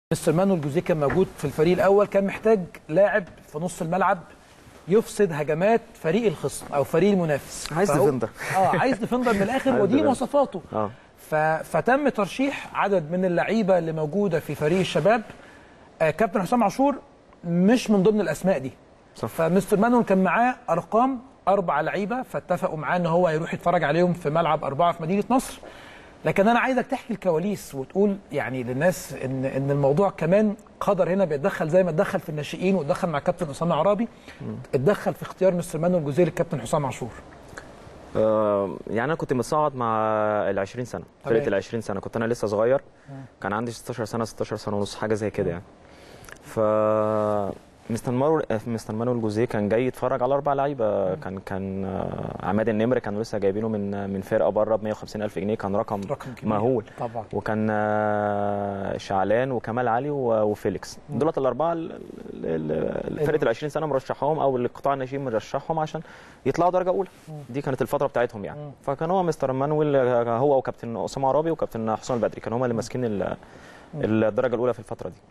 مستر مانويل جوزيه كان موجود في الفريق الاول كان محتاج لاعب في نص الملعب يفسد هجمات فريق الخصم او فريق المنافس عايز فهو- ديفندر. اه عايز ديفندر من الاخر عايز ودي ديفندر. مواصفاته اه ف... فتم ترشيح عدد من اللعيبه اللي موجوده في فريق الشباب آه كابتن حسام عاشور مش من ضمن الاسماء دي صح. فمستر مانويل كان معاه ارقام اربع لعيبه فاتفقوا معاه ان هو يروح يتفرج عليهم في ملعب اربعه في مدينه نصر لكن انا عايزك تحكي الكواليس وتقول يعني للناس ان ان الموضوع كمان قدر هنا بيتدخل زي ما اتدخل في الناشئين واتدخل مع كابتن اسامه عرابي اتدخل في اختيار مستر مانويل جوزيه للكابتن حسام عاشور آه، يعني انا كنت متصاعد مع ال 20 سنه تمام. فرقه ال 20 سنه كنت انا لسه صغير كان عندي 16 سنه 16 سنه ونص حاجه زي كده يعني ف مستر مانويل مستر مانويل جوزيه كان جاي يتفرج على اربع لعيبه كان كان آه، عماد النمر كانوا لسه جايبينه من من فرقه بره ب 150 الف جنيه كان رقم رقم كبير مهول طبعا وكان آه، شعلان وكمال علي و- وفيليكس دولت الاربعه ال- ال- ال- فرقه ال 20 سنه مرشحهم او القطاع الناشئين مرشحهم عشان يطلعوا درجه اولى دي كانت الفتره بتاعتهم يعني فكان هو مستر مانويل آه، هو وكابتن اسامه عرابي وكابتن حسام البدري كانوا هم اللي ماسكين ال- الدرجه الاولى في الفتره دي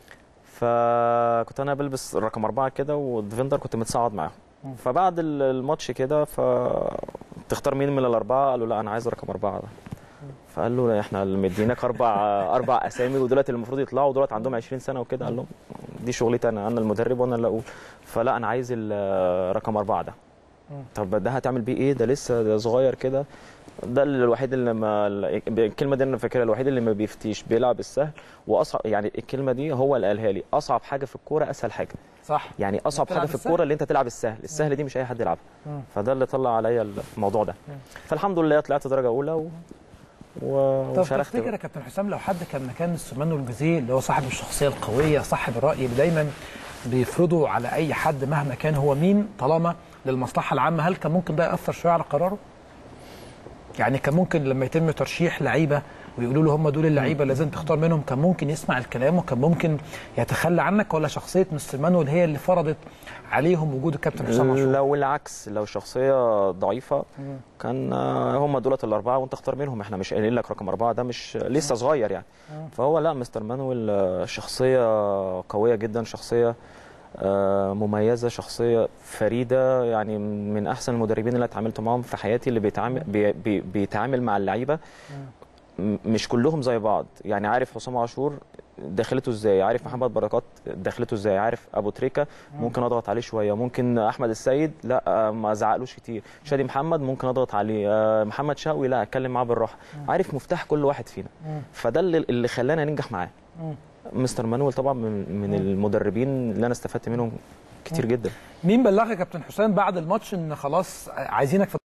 فكنت انا بلبس رقم أربعة كده والديفندر كنت متصاعد معاهم فبعد ال- الماتش كده ف تختار مين من الاربعه قالوا لا انا عايز رقم أربعة ده فقال له لا، احنا اللي مديناك اربع اربع اسامي ودولت اللي المفروض يطلعوا ودولت عندهم 20 سنه وكده قال لهم دي شغلتي انا انا المدرب وانا اللي اقول فلا انا عايز ال- رقم أربعة ده طب ده هتعمل بيه ايه ده لسه ده صغير كده ده الوحيد اللي ما الكلمه دي انا فاكرها الوحيد اللي ما بيفتيش بيلعب السهل واصعب يعني الكلمه دي هو اللي قالها لي اصعب حاجه في الكوره اسهل حاجه صح يعني اصعب تلعب حاجه في السهل؟ الكوره اللي انت تلعب السهل السهل دي مش اي حد يلعبها فده اللي طلع عليا الموضوع ده فالحمد لله طلعت درجه اولى و... و... طب وشاركت تفتكر بقى. يا كابتن حسام لو حد كان مكان مستر مانويل جوزيه اللي هو صاحب الشخصيه القويه صاحب الراي اللي دايما بيفرضوا على اي حد مهما كان هو مين طالما للمصلحه العامه هل كان ممكن ده ياثر شويه على قراره؟ يعني كان ممكن لما يتم ترشيح لعيبه ويقولوا له هم دول اللعيبه اللي لازم تختار منهم كان ممكن يسمع الكلام وكان ممكن يتخلى عنك ولا شخصيه مستر مانويل هي اللي فرضت عليهم وجود الكابتن حسام عاشور؟ لو العكس لو شخصيه ضعيفه كان آه، هم دولت الاربعه وانت اختار منهم احنا مش قايلين لك رقم اربعه ده مش لسه صغير يعني فهو لا مستر مانويل آه، شخصيه قويه جدا شخصيه آه، مميزه شخصيه فريده يعني من احسن المدربين اللي اتعاملت معاهم في حياتي اللي بيتعامل بي بي بيتعامل مع اللعيبه م- مش كلهم زي بعض يعني عارف حسام عاشور دخلته ازاي عارف محمد بركات دخلته ازاي عارف ابو تريكه ممكن اضغط عليه شويه ممكن احمد السيد لا آه، ما زعقلوش كتير شادي محمد ممكن اضغط عليه آه، محمد شوقي لا اتكلم معاه بالراحه عارف مفتاح كل واحد فينا فده اللي, اللي خلانا ننجح معاه مستر مانويل طبعا من, من المدربين اللي انا استفدت منهم كتير جدا مين بلغك يا كابتن حسام بعد الماتش ان خلاص عايزينك في